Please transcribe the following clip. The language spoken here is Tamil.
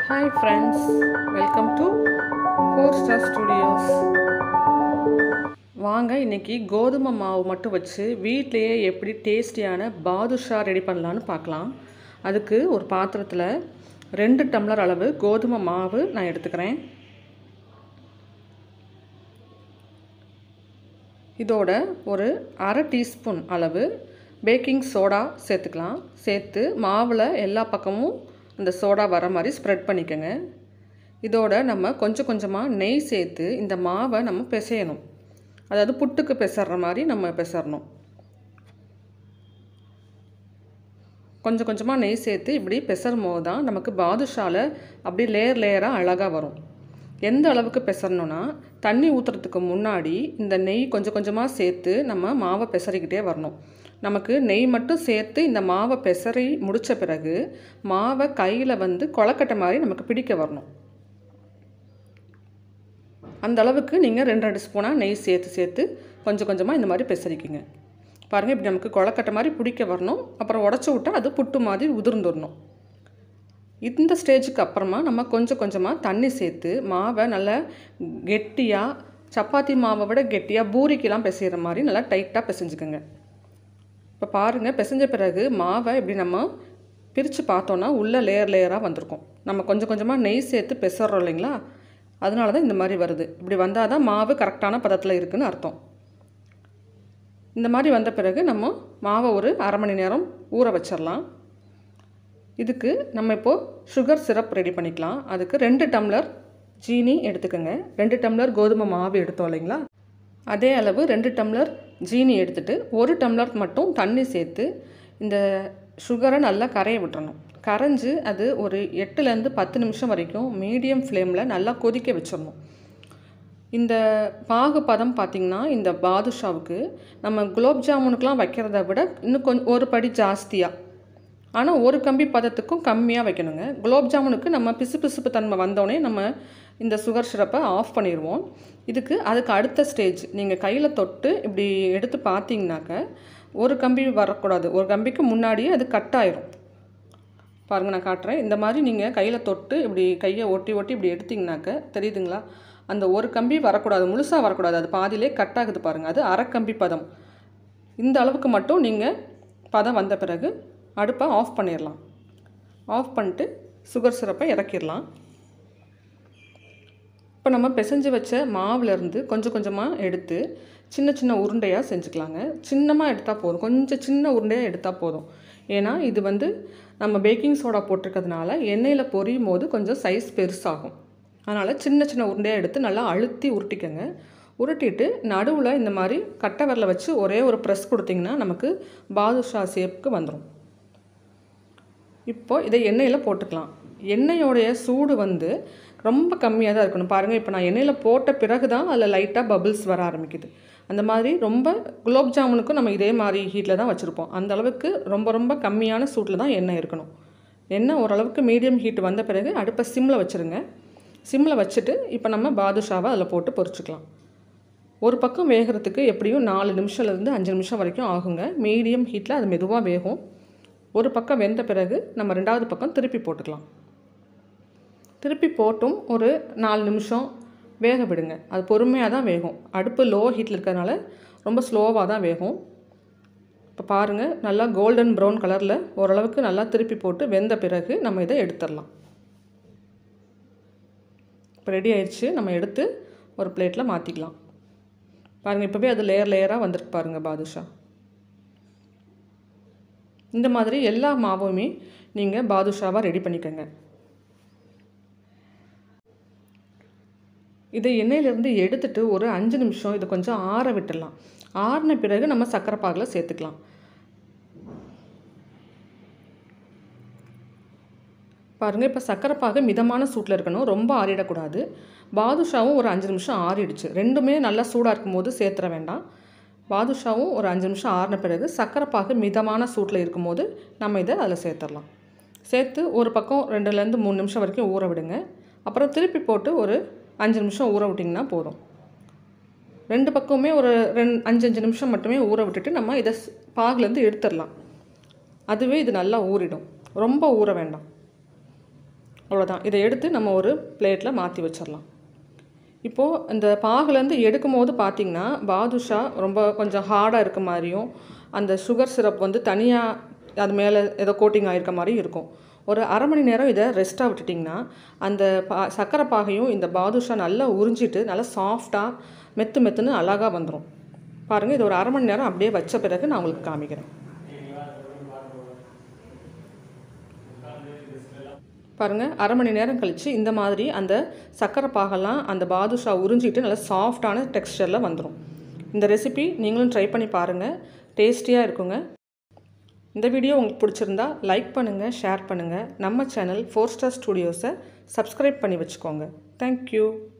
hi friends welcome to four star studios வாங்க இன்னைக்கு கோதுமை மாவு மட்டும் வச்சு வீட்டிலையே எப்படி டேஸ்டியான பாதுஷா ரெடி பண்ணலான்னு பார்க்கலாம் அதுக்கு ஒரு பாத்திரத்தில் ரெண்டு டம்ளர் அளவு கோதுமை மாவு நான் எடுத்துக்கிறேன் இதோட ஒரு அரை டீஸ்பூன் அளவு பேக்கிங் சோடா சேர்த்துக்கலாம் சேர்த்து மாவில் எல்லா பக்கமும் இந்த சோடா வர மாதிரி ஸ்ப்ரெட் பண்ணிக்கோங்க இதோட நம்ம கொஞ்சம் கொஞ்சமாக நெய் சேர்த்து இந்த மாவை நம்ம பிசையணும் அதாவது புட்டுக்கு பிசற மாதிரி நம்ம பிசறணும் கொஞ்சம் கொஞ்சமாக நெய் சேர்த்து இப்படி பிசறும் போது தான் நமக்கு பாதுஷாவில் அப்படி லேயர் லேயராக அழகாக வரும் எந்த அளவுக்கு பிசறணும்னா தண்ணி ஊற்றுறதுக்கு முன்னாடி இந்த நெய் கொஞ்சம் கொஞ்சமாக சேர்த்து நம்ம மாவை பிசறிக்கிட்டே வரணும் நமக்கு நெய் மட்டும் சேர்த்து இந்த மாவை பிசறி முடித்த பிறகு மாவை கையில் வந்து கொலக்கட்டை மாதிரி நமக்கு பிடிக்க வரணும் அந்த அளவுக்கு நீங்கள் ரெண்டு ரெண்டு ஸ்பூனாக நெய் சேர்த்து சேர்த்து கொஞ்சம் கொஞ்சமாக இந்த மாதிரி பிசறிக்குங்க பாருங்கள் இப்படி நமக்கு கொலக்கட்டை மாதிரி பிடிக்க வரணும் அப்புறம் உடச்சி விட்டால் அது புட்டு மாதிரி உதிர்ந்துடணும் இந்த ஸ்டேஜுக்கு அப்புறமா நம்ம கொஞ்சம் கொஞ்சமாக தண்ணி சேர்த்து மாவை நல்லா கெட்டியாக சப்பாத்தி மாவை விட கெட்டியாக பூரிக்கெலாம் பிசைகிற மாதிரி நல்லா டைட்டாக பிசைஞ்சுக்கோங்க இப்போ பாருங்கள் பிசைஞ்ச பிறகு மாவை இப்படி நம்ம பிரித்து பார்த்தோன்னா உள்ளே லேயர் லேயராக வந்திருக்கும் நம்ம கொஞ்சம் கொஞ்சமாக நெய் சேர்த்து பிசறோம் இல்லைங்களா அதனால தான் இந்த மாதிரி வருது இப்படி வந்தால் தான் மாவு கரெக்டான பதத்தில் இருக்குதுன்னு அர்த்தம் இந்த மாதிரி வந்த பிறகு நம்ம மாவை ஒரு அரை மணி நேரம் ஊற வச்சிடலாம் இதுக்கு நம்ம இப்போது சுகர் சிரப் ரெடி பண்ணிக்கலாம் அதுக்கு ரெண்டு டம்ளர் ஜீனி எடுத்துக்கோங்க ரெண்டு டம்ளர் கோதுமை மாவு எடுத்தோம் இல்லைங்களா அதே அளவு ரெண்டு டம்ளர் ஜீனி எடுத்துகிட்டு ஒரு டம்ளர் மட்டும் தண்ணி சேர்த்து இந்த சுகரை நல்லா கரைய விட்டுறணும் கரைஞ்சி அது ஒரு எட்டுலேருந்து பத்து நிமிஷம் வரைக்கும் மீடியம் ஃப்ளேமில் நல்லா கொதிக்க வச்சிடணும் இந்த பாகு பதம் பார்த்திங்கன்னா இந்த பாதுஷாவுக்கு நம்ம குலோப் ஜாமுனுக்கெலாம் வைக்கிறத விட இன்னும் கொஞ்சம் ஒரு படி ஜாஸ்தியாக ஆனால் ஒரு கம்பி பதத்துக்கும் கம்மியாக வைக்கணுங்க குலோப் ஜாமுனுக்கு நம்ம பிசு பிசுப்பு தன்மை வந்தோடனே நம்ம இந்த சுகர் சிரப்பை ஆஃப் பண்ணிடுவோம் இதுக்கு அதுக்கு அடுத்த ஸ்டேஜ் நீங்கள் கையில் தொட்டு இப்படி எடுத்து பார்த்தீங்கன்னாக்க ஒரு கம்பி வரக்கூடாது ஒரு கம்பிக்கு முன்னாடியே அது கட் ஆயிரும் பாருங்கள் நான் காட்டுறேன் இந்த மாதிரி நீங்கள் கையில் தொட்டு இப்படி கையை ஒட்டி ஒட்டி இப்படி எடுத்திங்கனாக்க தெரியுதுங்களா அந்த ஒரு கம்பி வரக்கூடாது முழுசாக வரக்கூடாது அது பாதியிலே கட் ஆகுது பாருங்கள் அது அரை கம்பி பதம் இந்த அளவுக்கு மட்டும் நீங்கள் பதம் வந்த பிறகு அடுப்பை ஆஃப் பண்ணிடலாம் ஆஃப் பண்ணிட்டு சுகர் சிரப்பை இறக்கிடலாம் இப்போ நம்ம பிசைஞ்சு வச்ச மாவுலேருந்து கொஞ்சம் கொஞ்சமாக எடுத்து சின்ன சின்ன உருண்டையாக செஞ்சுக்கலாங்க சின்னமாக எடுத்தால் போதும் கொஞ்சம் சின்ன உருண்டையாக எடுத்தால் போதும் ஏன்னா இது வந்து நம்ம பேக்கிங் சோடா போட்டிருக்கிறதுனால எண்ணெயில் பொரியும் போது கொஞ்சம் சைஸ் பெருசாகும் அதனால் சின்ன சின்ன உருண்டையாக எடுத்து நல்லா அழுத்தி உருட்டிக்கங்க உருட்டிட்டு நடுவில் இந்த மாதிரி கட்டை விரலை வச்சு ஒரே ஒரு ப்ரெஸ் கொடுத்திங்கன்னா நமக்கு பாதுஷா ஷேப்புக்கு வந்துடும் இப்போ இதை எண்ணெயில் போட்டுக்கலாம் எண்ணெயோடைய சூடு வந்து ரொம்ப கம்மியாக தான் இருக்கணும் பாருங்கள் இப்போ நான் எண்ணெயில் போட்ட பிறகு தான் அதில் லைட்டாக பபிள்ஸ் வர ஆரம்பிக்குது அந்த மாதிரி ரொம்ப குலோப் ஜாமுனுக்கும் நம்ம இதே மாதிரி ஹீட்டில் தான் வச்சுருப்போம் அந்த அளவுக்கு ரொம்ப ரொம்ப கம்மியான சூட்டில் தான் எண்ணெய் இருக்கணும் எண்ணெய் ஓரளவுக்கு மீடியம் ஹீட் வந்த பிறகு அடுப்பை சிம்மில் வச்சுருங்க சிம்மில் வச்சுட்டு இப்போ நம்ம பாதுஷாவை அதில் போட்டு பொரிச்சுக்கலாம் ஒரு பக்கம் வேகிறதுக்கு எப்படியும் நாலு நிமிஷம்லேருந்து அஞ்சு நிமிஷம் வரைக்கும் ஆகுங்க மீடியம் ஹீட்டில் அது மெதுவாக வேகும் ஒரு பக்கம் வெந்த பிறகு நம்ம ரெண்டாவது பக்கம் திருப்பி போட்டுக்கலாம் திருப்பி போட்டும் ஒரு நாலு நிமிஷம் வேக விடுங்க அது பொறுமையாக தான் வேகும் அடுப்பு லோ ஹீட்டில் இருக்கிறதுனால ரொம்ப ஸ்லோவாக தான் வேகும் இப்போ பாருங்கள் நல்லா கோல்டன் ப்ரௌன் கலரில் ஓரளவுக்கு நல்லா திருப்பி போட்டு வெந்த பிறகு நம்ம இதை எடுத்துடலாம் இப்போ ரெடி ஆயிடுச்சு நம்ம எடுத்து ஒரு பிளேட்டில் மாற்றிக்கலாம் பாருங்கள் இப்போவே அது லேயர் லேயராக வந்துருக்கு பாருங்கள் பாதுஷா இந்த மாதிரி எல்லா மாவுமே நீங்கள் பாதுஷாவாக ரெடி பண்ணிக்கோங்க இதை எண்ணெயிலேருந்து எடுத்துட்டு ஒரு அஞ்சு நிமிஷம் இதை கொஞ்சம் ஆற விட்டுடலாம் ஆறின பிறகு நம்ம சர்க்கரை பாகில் சேர்த்துக்கலாம் பாருங்கள் இப்போ சர்க்கரை பாகு மிதமான சூட்டில் இருக்கணும் ரொம்ப ஆறிடக்கூடாது பாதுஷாவும் ஒரு அஞ்சு நிமிஷம் ஆறிடுச்சு ரெண்டுமே நல்லா சூடாக இருக்கும் போது சேர்த்துற வேண்டாம் பாதுஷாவும் ஒரு அஞ்சு நிமிஷம் ஆறின பிறகு சர்க்கரை பாகு மிதமான சூட்டில் இருக்கும்போது நம்ம இதை அதில் சேர்த்துடலாம் சேர்த்து ஒரு பக்கம் ரெண்டுலேருந்து மூணு நிமிஷம் வரைக்கும் ஊற விடுங்க அப்புறம் திருப்பி போட்டு ஒரு அஞ்சு நிமிஷம் ஊற விட்டிங்கன்னா போதும் ரெண்டு பக்கமுமே ஒரு ரெண் அஞ்சு அஞ்சு நிமிஷம் மட்டுமே ஊற விட்டுட்டு நம்ம இதை பாகுலேருந்து எடுத்துடலாம் அதுவே இது நல்லா ஊறிடும் ரொம்ப ஊற வேண்டாம் அவ்வளோதான் இதை எடுத்து நம்ம ஒரு பிளேட்டில் மாற்றி வச்சிடலாம் இப்போது இந்த பாகுலேருந்து எடுக்கும் போது பார்த்திங்கன்னா பாதுஷா ரொம்ப கொஞ்சம் ஹார்டாக இருக்க மாதிரியும் அந்த சுகர் சிரப் வந்து தனியாக அது மேலே ஏதோ கோட்டிங் ஆகிருக்க மாதிரியும் இருக்கும் ஒரு அரை மணி நேரம் இதை ரெஸ்ட்டாக விட்டுட்டிங்கன்னா அந்த பா சர்க்கரை பாகையும் இந்த பாதுஷா நல்லா உறிஞ்சிட்டு நல்லா சாஃப்டாக மெத்து மெத்துன்னு அழகாக வந்துடும் பாருங்கள் இது ஒரு அரை மணி நேரம் அப்படியே வச்ச பிறகு நான் உங்களுக்கு காமிக்கிறேன் பாருங்கள் அரை மணி நேரம் கழித்து இந்த மாதிரி அந்த சர்க்கரை பாகெல்லாம் அந்த பாதுஷா உறிஞ்சிட்டு நல்லா சாஃப்டான டெக்ஸ்டரில் வந்துடும் இந்த ரெசிபி நீங்களும் ட்ரை பண்ணி பாருங்கள் டேஸ்டியாக இருக்குங்க இந்த வீடியோ உங்களுக்கு பிடிச்சிருந்தா லைக் பண்ணுங்கள் ஷேர் பண்ணுங்கள் நம்ம சேனல் ஃபோர் ஸ்டார் ஸ்டூடியோஸை சப்ஸ்கிரைப் பண்ணி வச்சுக்கோங்க தேங்க்யூ